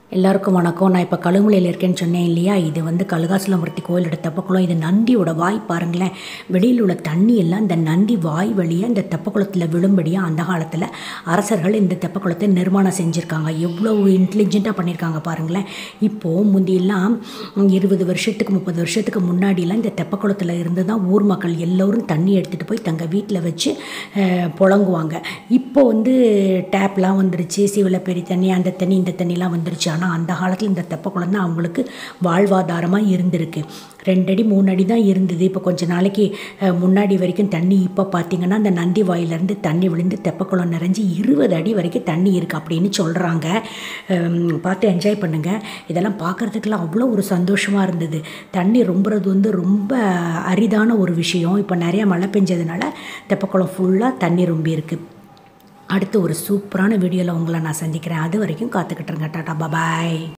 எல்லாருக்கும் வணக்கம் நான் இப்போ கழுமலையில் இருக்கேன்னு சொன்னேன் இல்லையா இது வந்து கழுகாசுலமூர்த்தி கோயில் தெப்பக்குளம் இது நந்தியோட வாய் பாருங்களேன் வெளியில் உள்ள தண்ணி எல்லாம் இந்த நந்தி வாய் வழியாக இந்த தெப்பக்குளத்தில் விழும்படியாக அந்த காலத்தில் அரசர்கள் இந்த தெப்பக்குளத்தை நிர்மாணம் செஞ்சுருக்காங்க எவ்வளோ இன்டெலிஜென்ட்டாக பண்ணியிருக்காங்க பாருங்களேன் இப்போது முந்தியெல்லாம் இருபது வருஷத்துக்கு முப்பது வருஷத்துக்கு முன்னாடிலாம் இந்த தெப்பக்குளத்தில் இருந்து தான் ஊர் மக்கள் எல்லோரும் தண்ணி எடுத்துகிட்டு போய் தங்க வீட்டில் வச்சு அஹ், புழங்குவாங்க இப்போ வந்து டேப்லாம் வந்துருச்சு சிவில பெரிய தண்ணி அந்த தண்ணி இந்த தண்ணிலாம் வந்துருச்சு ஆனால் அந்த காலத்தில் இந்த தெப்பக்குளம் தான் அவங்களுக்கு வாழ்வாதாரமாக இருந்திருக்கு ரெண்டடி மூணு அடி தான் இருந்தது இப்போ கொஞ்ச நாளைக்கு அஹ், முன்னாடி வரைக்கும் தண்ணி இப்போ பார்த்தீங்கன்னா அந்த நந்தி வாயிலேருந்து தண்ணி விழுந்து தெப்பக்குளம் நிறைஞ்சு இருபது அடி வரைக்கும் தண்ணி இருக்குது அப்படின்னு சொல்கிறாங்க பார்த்து என்ஜாய் பண்ணுங்கள் இதெல்லாம் பார்க்குறதுக்கெல்லாம் அவ்வளோ ஒரு சந்தோஷமாக இருந்தது தண்ணி ரொம்புறது வந்து ரொம்ப அரிதான ஒரு விஷயம் இப்போ நிறையா மழை பெஞ்சதுனால தெப்பக்குளம் ஃபுல்லாக தண்ணி ரொம்பி இருக்குது அடுத்து ஒரு சூப்பரான வீடியோவில் உங்களை நான் சந்திக்கிறேன் அது வரைக்கும் காத்துக்கிட்டுருங்க டாட்டா பாய்